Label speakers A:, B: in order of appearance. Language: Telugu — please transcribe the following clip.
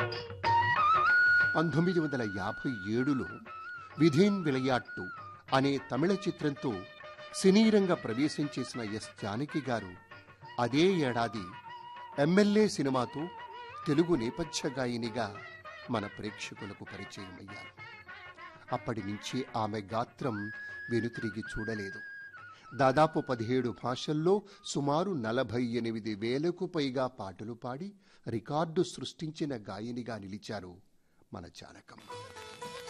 A: పంతొమ్మిది వందల యాభై ఏడులో విధేన్ విలయాట్టు అనే తమిళ చిత్రంతో సినీరంగ ప్రవేశం చేసిన ఎస్ జానకి గారు అదే ఏడాది ఎమ్మెల్యే సినిమాతో తెలుగు నేపథ్య గాయనిగా మన ప్రేక్షకులకు పరిచయమయ్యారు అప్పటి నుంచి ఆమె గాత్రం వెనుతిరిగి చూడలేదు దాదాపు పదిహేడు భాషల్లో సుమారు నలభై ఎనిమిది వేలకు పైగా పాటలు పాడి రికార్డు సృష్టించిన గాయనిగా నిలిచారు మన జానకమ్మ